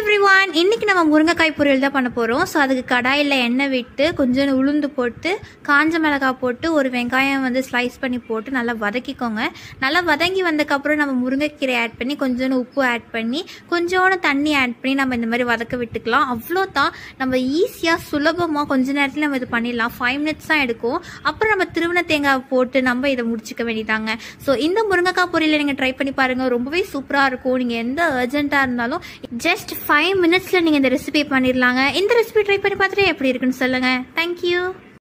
everyone இன்னைக்கு நம்ம முருங்கைக்காய் பொரியல் தான் பண்ண போகிறோம் ஸோ அதுக்கு கடாயில் எண்ணெய் விட்டு கொஞ்சம் உளுந்து போட்டு காஞ்ச மிளகாய் போட்டு ஒரு வெங்காயம் வந்து ஸ்லைஸ் பண்ணி போட்டு நல்லா வதக்கிக்கோங்க நல்லா வதங்கி வந்ததுக்கப்புறம் நம்ம முருங்கைக்கீரை ஆட் பண்ணி கொஞ்சோண்டு உப்பு ஆட் பண்ணி கொஞ்சோண்டு தண்ணி ஆட் பண்ணி நம்ம இந்த மாதிரி வதக்க விட்டுக்கலாம் அவ்வளோ தான் நம்ம ஈஸியாக சுலபமாக கொஞ்ச நேரத்தில் நம்ம இது பண்ணிடலாம் ஃபைவ் மினிட்ஸ் தான் எடுக்கும் அப்புறம் நம்ம திருவண்ண தேங்காய் போட்டு நம்ம இதை முடிச்சுக்க வேண்டியதாங்க ஸோ இந்த முருங்கைக்காய் பொரியலை நீங்கள் ட்ரை பண்ணி பாருங்கள் ரொம்பவே சூப்பராக இருக்கும் நீங்கள் எந்த அர்ஜென்ட்டாக இருந்தாலும் ஜஸ்ட் ஃபைவ் மினிட்ஸில் நீங்கள் இந்த ரெசிபி பண்ணிடலாங்க இந்த ரெசிபி ட்ரை பண்ணி பார்த்துட்டு எப்படி இருக்குன்னு சொல்லுங்கள் தேங்க்யூ